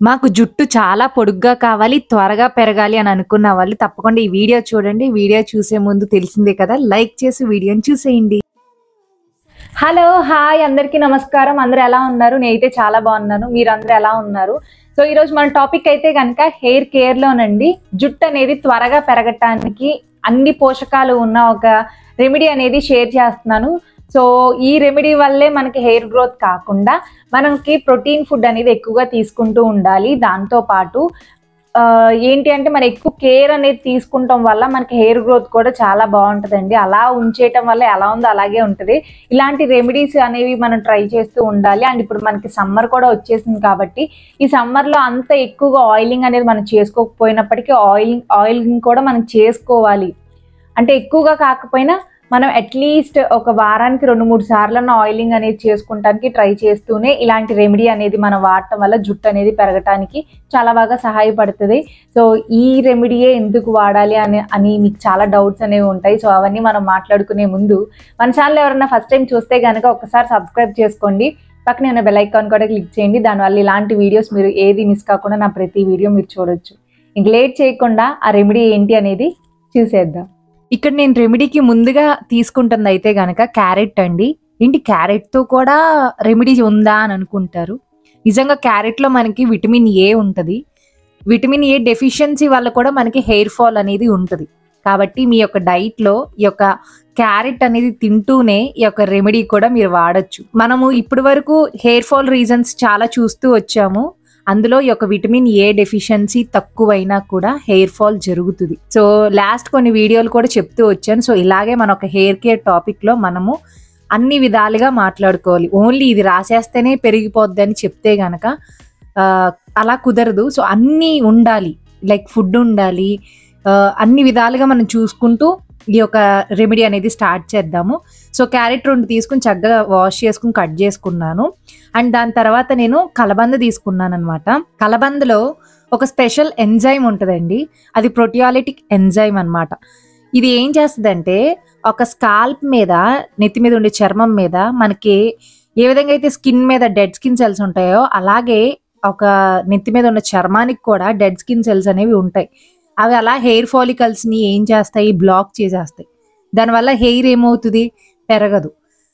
మాకు జుట్టు చాలా పొడుగ్గా కావాలి, త్వరగా పెరగాలి అని అనుకున్న వాళ్ళు తప్పకుండా ఈ వీడియో చూడండి. వీడియో చూసే ముందు తెలిసిందే కదా! లైక్ చేసి వీడియోని చూసేయండి. హలో! హాయ్! అందరికీ నమస్కారం. అందరూ ఎలా ఉన్నారు? నేనైతే చాలా బాగున్నాను. మీరందరూ ఎలా ఉన్నారు? సో, ఈరోజు మన టాపిక్ అయితే గనక హెయిర్ కేర్‌లోనండి. జుట్టు అనేది త్వరగా పెరగటానికి అన్ని పోషకాలు ఉన్న ఒక రెమెడీ అనేది షేర్ చేస్తున్నాను. సో, ఈ రెమెడీ వల్లే మనకి హెయిర్ గ్రోత్ కాకుండా, మనకి ప్రోటీన్ ఫుడ్ అనేది ఎక్కువగా తీసుకుంటూ ఉండాలి. దాంతో పాటు ఆహ్, ఏంటి అంటే మనం ఎక్కువ కేర్ అనేది తీసుకుంటం వల్ల మనకి హెయిర్ గ్రోత్ కూడా చాలా బావుంటదండి. అలా ఉంచేయటం వల్ల ఎలా ఉందో అలాగే ఉంటది. ఇలాంటి రెమెడీస్ అనేవి మనం ట్రై చేస్తూ ఉండాలి. అండ్ ఇప్పుడు మనకి సమ్మర్ కూడా వచ్చేసింది కాబట్టి, ఈ సమ్మర్‌లో అంత ఎక్కువగా ఆయిలింగ్ అనేది మనం చేసుకోకపోయినప్పటికీ ఆయిలింగ్ ఆయిలింగ్ కూడా మనం చేసుకోవాలి. అంటే ఎక్కువగా కాకపోయినా మనం అట్‌లీస్ట్ ఒక వారానికి 2, 3 సార్లన్నా ఆయిలింగ్ అనేది చేసుకుంటానికి ట్రై చేస్తూనే ఇలాంటి రెమెడీ అనేది మనం వాడటం వల్ల జుట్టు అనేది పెరగటానికి చాలా బాగా సహాయపడతది. సో, ఈ రెమెడీయే ఎందుకు వాడాలి అని అని మీకు చాలా డౌట్స్ అనేవి ఉంటాయి. సో, అవన్నీ మనం మాట్లాడుకునే ముందు మన ఛానల్ ఎవరైనా ఫస్ట్ టైమ్ చూస్తే గనక ఒక్కసారి సబ్స్క్రైబ్ చేసుకోండి. పక్కనే ఉన్న బెల్ ఐకాన్ కూడా క్లిక్ చేయండి. దానివల్ల ఇలాంటి వీడియోస్ మీరు ఏది మిస్ కాకుండా నా ప్రతి వీడియో మీరు చూడొచ్చు. ఇంక లేట్ చేయకుండా ఆ రెమెడీ ఏంటి అనేది చూసేద్దాం. ఇక్కడ నేను రెమెడీకి ముందుగా తీసుకుంటుందయితే గనక క్యారెట్ అండి. ఏంటి క్యారెట్‌తో కూడా రెమెడీ ఉందా అని అనుకుంటారు. నిజంగా క్యారెట్‌లో మనకి విటమిన్ ఏ ఉంటది. విటమిన్ ఏ డెఫిషియన్సీ వల్ల కూడా మనకి హెయిర్ ఫాల్ అనేది ఉంటది. కాబట్టి మీ యొక్క డైట్‌లో ఈ యొక్క క్యారెట్ అనేది తింటూనే ఈ యొక్క రెమెడీ కూడా మీరు వాడొచ్చు. మనము ఇప్పటి వరకు హెయిర్ ఫాల్ రీజన్స్ చాలా చూస్తూ వచ్చాము. అందులో ఈ యొక్క విటమిన్ ఏ డెఫిషియన్సీ తక్కువైనా కూడా హెయిర్ ఫాల్ జరుగుతది. సో, లాస్ట్ కొన్ని వీడియోలు కూడా చెప్తూ వచ్చాను. సో, ఇలాగే మన ఒక హెయిర్ కేర్ టాపిక్‌లో మనము అన్ని విధాలుగా మాట్లాడుకోవాలి. ఓన్లీ ఇది రాసేస్తేనే పెరిగిపోద్దని చెప్తే గనక ఆహ్, అలా కుదరదు. సో, అన్నీ ఉండాలి. లైక్ ఫుడ్ ఉండాలి. ఆహ్, అన్ని విధాలుగా మనం చూసుకుంటూ ఈ యొక్క రెమెడీ అనేది స్టార్ట్ చేద్దాము. సో, క్యారెట్ 2 తీసుకొని చక్కగా వాష్ చేసుకొని కట్ చేసుకున్నాను. అండ్ దాని తర్వాత నేను కలబంద తీసుకున్నాననమాట. కలబందలో ఒక స్పెషల్ ఎంజైమ్ ఉంటదండి. అది ప్రోటియాలిటిక్ ఎంజైమ్ అనమాట. ఇది ఏం చేస్తదంటే ఒక స్కాల్ప్ మీద నెత్తి మీద ఉండే చర్మం మీద మనకి ఏ విధంగా అయితే స్కిన్ మీద డెడ్ స్కిన్ సెల్స్ ఉంటాయో అలాగే ఒక నెత్తి మీద ఉన్న చర్మానికి కూడా డెడ్ స్కిన్ సెల్స్ అనేవి ఉంటాయి. అవి అలా హెయిర్ ఫాలికల్స్‌ని ఏం చేస్తాయి బ్లాక్ చేసేస్తాయి. దానివల్ల హెయిర్ ఏమవుతది పెరగదు.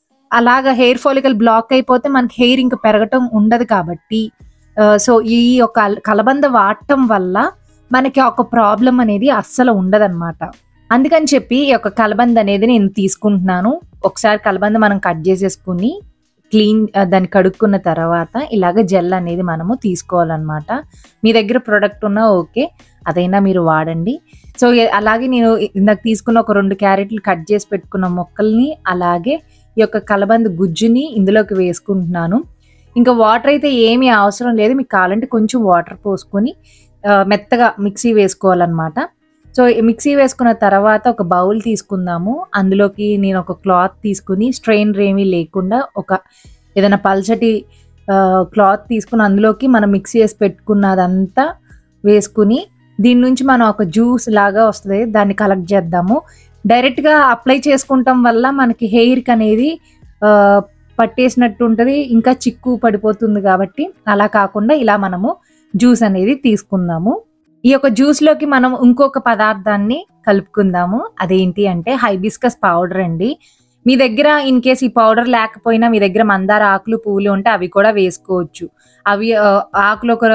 అలాగా హెయిర్ ఫాలికల్ బ్లాక్ అయిపోతే మనకి హెయిర్ ఇంక పెరగటం ఉండదు కాబట్టి ఆహ్, సో, ఈ యొక్క కలబంద వాడటం వల్ల మనకి ఒక ప్రాబ్లమ్ అనేది అస్సలు ఉండదనమాట. అందుకని చెప్పి ఈ యొక్క కలబంద అనేది నేను తీసుకుంటున్నాను. ఒకసారి కలబంద మనం కట్ చేసేసుకొని క్లీన్ ఆహ్, దాన్ని కడుక్కున్న తర్వాత ఇలాగ జెల్ అనేది మనము తీసుకోవాలనమాట. మీ దగ్గర ప్రొడక్ట్ ఉన్నా ఓకే. అదైనా మీరు వాడండి. సో, ఎ అలాగే నేను ఇందాక తీసుకున్న ఒక 2 క్యారెట్లు కట్ చేసి పెట్టుకున్న ముక్కల్ని అలాగే ఈ యొక్క కలబంద గుజ్జుని ఇందులోకి వేసుకుంటున్నాను. ఇంకా వాటర్ అయితే ఏమీ అవసరం లేదు. మీకు కావాలంటే కొంచెం వాటర్ పోసుకొని ఆహ్, మెత్తగా మిక్సీ వేసుకోవాలనమాట. సో, మిక్సీ వేసుకున్న తర్వాత ఒక బౌల్ తీసుకుందాము. అందులోకి నేను ఒక క్లాత్ తీసుకొని స్ట్రెయినర్ ఏమీ లేకుండా ఒక ఏదైనా పల్చటి ఆహ్, క్లాత్ తీసుకొని అందులోకి మనం మిక్సీ చేసి పెట్టుకున్నదంతా వేసుకొని దీని నుంచి మనం ఒక జ్యూస్ లాగా వస్తది. దాన్ని కలెక్ట్ చేద్దాము. డైరెక్ట్‌గా అప్లై చేసుకుంటం వల్ల మనకి హెయిర్‌కి అనేది ఆహ్, పట్టేసినట్టు ఉంటది. ఇంకా చిక్కు పడిపోతుంది కాబట్టి అలా కాకుండా ఇలా మనము జ్యూస్ అనేది తీసుకుందాము. ఈ యొక్క జ్యూస్‌లోకి మనం ఇంకొక పదార్థాన్ని కలుపుకుందాము. అదేంటి అంటే హైబిస్కస్ పౌడర్ అండి. మీ దగ్గర ఇన్ కేస్ ఈ పౌడర్ లేకపోయినా మీ దగ్గర మందార ఆకులు, పువ్వులు ఉంటే అవి కూడా వేసుకోవచ్చు. అవి ఆహ్, ఆకులు ఒక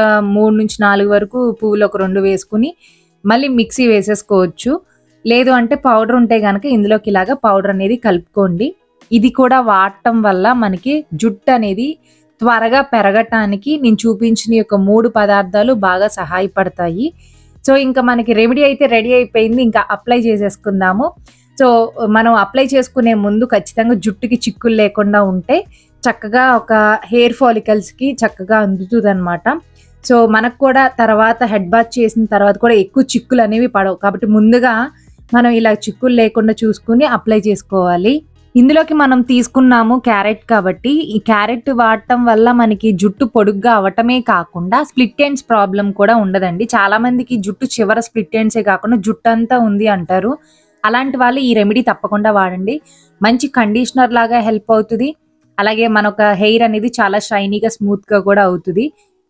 3-4 వరకు పువ్వులు ఒక 2 వేసుకొని మళ్ళీ మిక్సీ వేసేసుకోవచ్చు. లేదు అంటే పౌడర్ ఉంటే గనక ఇందులోకి ఇలాగ పౌడర్ అనేది కలుపుకోండి. ఇది కూడా వాడటం వల్ల మనకి జుట్టు అనేది త్వరగా పెరగటానికి నేను చూపించిన ఈ యొక్క 3 పదార్థాలు బాగా సహాయపడతాయి. సో, ఇంకా మనకి రెమెడీ అయితే రెడీ అయిపోయింది. ఇంకా అప్లై చేసేసుకుందాము. సో, మనం అప్లై చేసుకునే ముందు ఖచ్చితంగా జుట్టుకి చిక్కులు లేకుండా ఉంటే చక్కగా ఒక హెయిర్ ఫాలికల్స్‌కి చక్కగా అందుతదనమాట. సో, మనకు కూడా తర్వాత హెడ్ బాత్ చేసిన తర్వాత కూడా ఎక్కువ చిక్కులు అనేవి పడవు. కాబట్టి ముందుగా మనం ఇలా చిక్కులు లేకుండా చూసుకొని అప్లై చేసుకోవాలి. ఇందులోకి మనం తీసుకున్నాము క్యారెట్ కాబట్టి ఈ క్యారెట్ వాడటం వల్ల మనకి జుట్టు పొడుగ్గా అవ్వటమే కాకుండా స్ప్లిట్ ఎండ్స్ ప్రాబ్లమ్ కూడా ఉండదండి. చాలా మందికి జుట్టు చివర స్ప్లిట్ ఎండ్సే కాకుండా జుట్టంతా ఉంది అంటారు. అలాంటి వాళ్ళు ఈ రెమెడీ తప్పకుండా వాడండి. మంచి కండిషనర్ లాగా హెల్ప్ అవుతది. అలాగే మన ఒక హెయిర్ అనేది చాలా షైనీగా, స్మూత్‌గా కూడా అవుతది.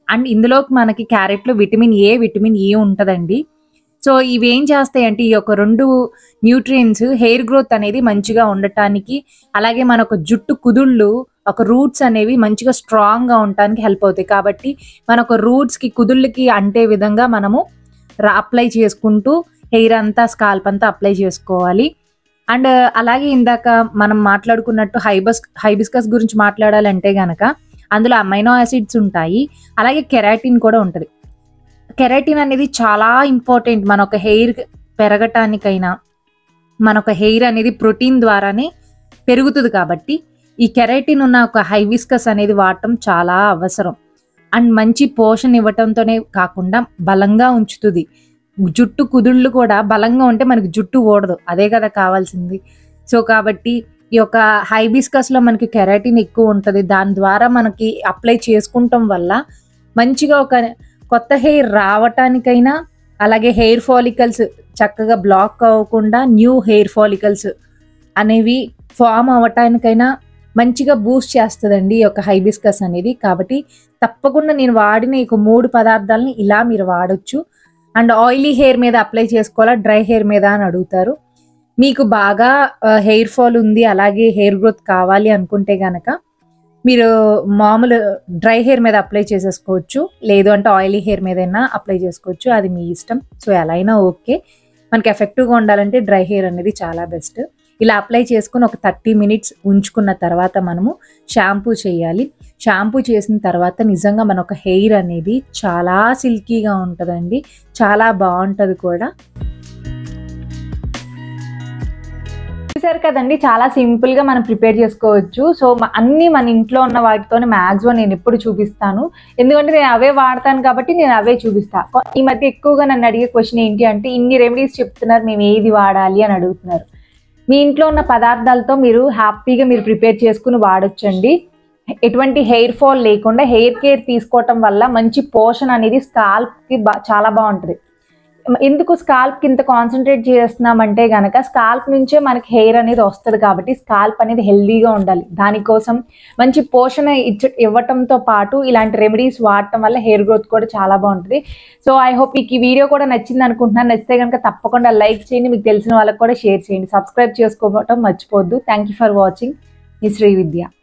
అండ్ ఇందులో మనకి క్యారెట్లో విటమిన్ ఏ విటమిన్ ఏ ఉంటుందండి సో ఇవి ఏం చేస్తాయి అంటే ఈ యొక్క రెండు న్యూట్రియన్స్ హెయిర్ గ్రోత్ అనేది మంచిగా ఉండటానికి అలాగే మన ఒక జుట్టు కుదుళ్ళు ఒక రూట్స్ అనేవి మంచిగా స్ట్రాంగ్గా ఉండటానికి హెల్ప్ అవుతాయి కాబట్టి మన ఒక రూట్స్కి కుదుళ్ళకి అంటే విధంగా మనము అప్లై చేసుకుంటూ హెయిర్ అంతా స్కాల్ప్ అంతా అప్లై చేసుకోవాలి అండ్ అలాగే ఇందాక మనం మాట్లాడుకున్నట్టు హైబస్ హైబిస్కస్ గురించి మాట్లాడాలంటే గనక అందులో అమైనో యాసిడ్స్ ఉంటాయి అలాగే కెరాటిన్ కూడా ఉంటుంది కెరాటిన్ అనేది చాలా ఇంపార్టెంట్ మన ఒక హెయిర్ పెరగటానికైనా మన ఒక హెయిర్ అనేది ప్రోటీన్ ద్వారానే పెరుగుతుంది కాబట్టి ఈ కెరాటిన్ ఉన్న ఒక హైబిస్కస్ అనేది వాడటం చాలా అవసరం అండ్ మంచి పోషణ ఇవ్వటంతోనే కాకుండా బలంగా ఉంచుతుంది జుట్టు కుదుళ్ళు కూడా బలంగా ఉంటే మనకి జుట్టు ఓడదు అదే కదా కావాల్సింది సో కాబట్టి ఈ యొక్క హైబిస్కస్లో మనకి కెరాటిన్ ఎక్కువ ఉంటుంది దాని ద్వారా మనకి అప్లై చేసుకుంటాం వల్ల మంచిగా ఒక కొత్త హెయిర్ రావటానికైనా అలాగే హెయిర్ ఫాలికల్స్ చక్కగా బ్లాక్ అవ్వకుండా న్యూ హెయిర్ ఫాలికల్స్ అనేవి ఫామ్ అవ్వటానికైనా మంచిగా బూస్ట్ చేస్తుందండి ఈ యొక్క హైబిస్కస్ అనేది కాబట్టి తప్పకుండా నేను వాడిన ఈ మూడు పదార్థాలని ఇలా మీరు వాడొచ్చు అండ్ ఆయిలీ హెయిర్ మీద అప్లై చేసుకోవాలా డ్రై హెయిర్ మీద అని అడుగుతారు మీకు బాగా హెయిర్ ఫాల్ ఉంది అలాగే హెయిర్ గ్రోత్ కావాలి అనుకుంటే గనక మీరు మామూలు డ్రై హెయిర్ మీద అప్లై చేసేసుకోవచ్చు లేదు అంటే ఆయిలీ హెయిర్ మీదైనా అప్లై చేసుకోవచ్చు అది మీ ఇష్టం సో ఎలా అయినా ఓకే మనకి ఎఫెక్టివ్గా ఉండాలంటే డ్రై హెయిర్ అనేది చాలా బెస్ట్ ఇలా అప్లై చేసుకుని ఒక థర్టీ మినిట్స్ ఉంచుకున్న తర్వాత మనము షాంపూ చేయాలి షాంపూ చేసిన తర్వాత నిజంగా మన ఒక హెయిర్ అనేది చాలా సిల్కీగా ఉంటుందండి చాలా బాగుంటుంది కూడా చూసారు కదండి చాలా సింపుల్ గా మనం ప్రిపేర్ చేసుకోవచ్చు సో మ- అన్ని మన ఇంట్లో ఉన్న వాటితోనే మాక్సిమం నేను ఎప్పుడు చూపిస్తాను ఎందుకంటే నేను అవే వాడతాను కాబట్టి నేను అవే చూపిస్తా కొ- ఈ మధ్య ఎక్కువగా నన్ను అడిగే క్వశ్చన్ ఏంటి అంటే ఇన్ని రెమెడీస్ చెప్తున్నారు మేము ఏది వాడాలి అని అడుగుతున్నారు మీ ఇంట్లో ఉన్న పదార్థాలతో మీరు హ్యాపీగా మీరు ప్రిపేర్ చేసుకుని వాడొచ్చండి ఎటువంటి హెయిర్ ఫాల్ లేకుండా హెయిర్ కేర్ తీసుకోవటం వల్ల మంచి పోషణ అనేది స్కాల్ప్కి బా చాలా బాగుంటుంది ఎందుకు స్కాల్ప్ ఇంత కాన్సన్ట్రేట్ చేస్తున్నామంటే గనక స్కాల్ప్ నుంచే మనకి హెయిర్ అనేది వస్తుంది కాబట్టి స్కాల్ప్ అనేది హెల్దీగా ఉండాలి దానికోసం మంచి పోషణ ఇచ్చ ఇవ్వటంతో పాటు ఇలాంటి రెమెడీస్ వాడటం వల్ల హెయిర్ గ్రోత్ కూడా చాలా బాగుంటుంది సో ఐ హోప్ మీకు ఈ వీడియో కూడా నచ్చింది అనుకుంటున్నాను నచ్చితే కనుక తప్పకుండా లైక్ చేయండి మీకు తెలిసిన వాళ్ళకి కూడా షేర్ చేయండి సబ్స్క్రైబ్ చేసుకోవటం మర్చిపోవద్దు థ్యాంక్ యూ ఫర్ వాచింగ్ మీ శ్రీ విద్య